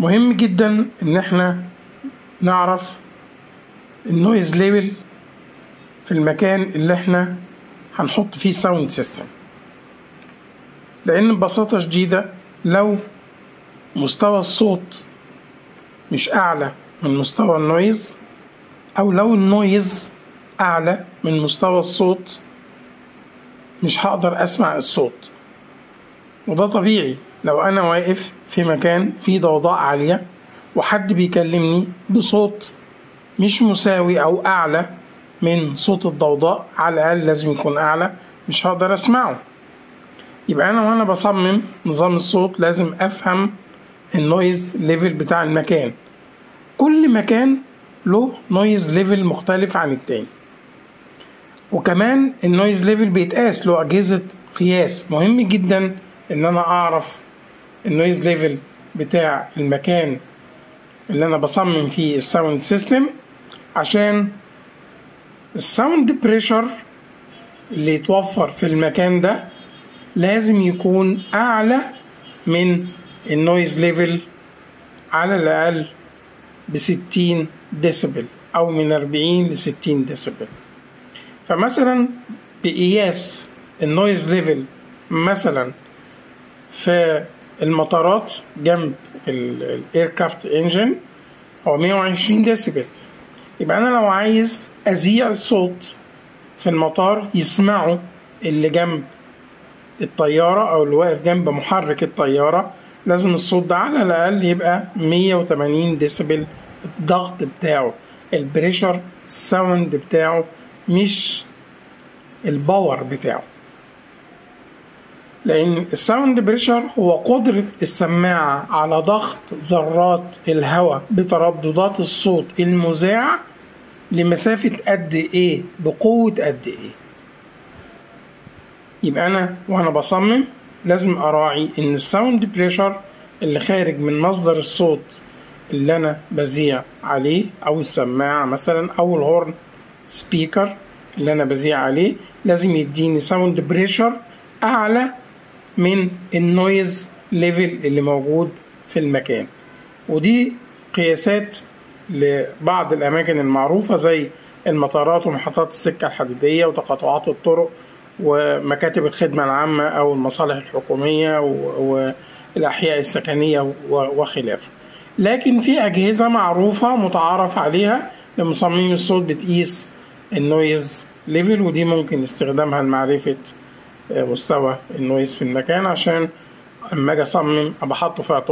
مهم جدا ان احنا نعرف النويز ليفل في المكان اللي احنا هنحط فيه ساوند سيستم لان ببساطة شديدة لو مستوى الصوت مش اعلى من مستوى النويز او لو النويز اعلى من مستوى الصوت مش هقدر اسمع الصوت وده طبيعي لو انا واقف في مكان فيه ضوضاء عالية وحد بيكلمني بصوت مش مساوي او اعلى من صوت الضوضاء على الاقل لازم يكون اعلى مش هقدر اسمعه يبقى انا وانا بصمم نظام الصوت لازم افهم النويز ليفل بتاع المكان كل مكان له نويز ليفل مختلف عن التاني وكمان النويز ليفل بيتقاس له اجهزه قياس مهم جدا ان انا اعرف النويز ليفل بتاع المكان اللي انا بصمم فيه الساوند سيستم عشان الساوند بريشر اللي يتوفر في المكان ده لازم يكون اعلى من النويز ليفل على الاقل بستين ديسبل او من أربعين لستين ديسبل فمثلا بقياس النويز ليفل مثلا في المطارات جنب الايركرافت انجن هو 120 ديسبل يبقى انا لو عايز اذيع صوت في المطار يسمعوا اللي جنب الطيارة أو اللي واقف جنب محرك الطيارة لازم الصوت ده على الأقل يبقى 180 ديسبل الضغط بتاعه البريشر الساوند بتاعه مش الباور بتاعه لأن الساوند بريشر هو قدرة السماعة على ضغط ذرات الهواء بترددات الصوت المذاع لمسافة قد إيه بقوة قد إيه يبقى أنا وأنا بصمم لازم أراعي إن الساوند بريشر اللي خارج من مصدر الصوت اللي أنا بذيع عليه أو السماعة مثلا أو الهورن سبيكر اللي أنا بذيع عليه لازم يديني ساوند بريشر أعلى من النويز ليفل اللي موجود في المكان ودي قياسات لبعض الأماكن المعروفة زي المطارات ومحطات السكة الحديدية وتقاطعات الطرق ومكاتب الخدمة العامة أو المصالح الحكومية والأحياء السكنية وخلافه لكن في أجهزة معروفة متعارف عليها لمصممي الصوت بتقيس النويز ليفل ودي ممكن استخدامها لمعرفة مستوى النويز في المكان عشان اما اجي اصمم ابقى حاطه في اعتبار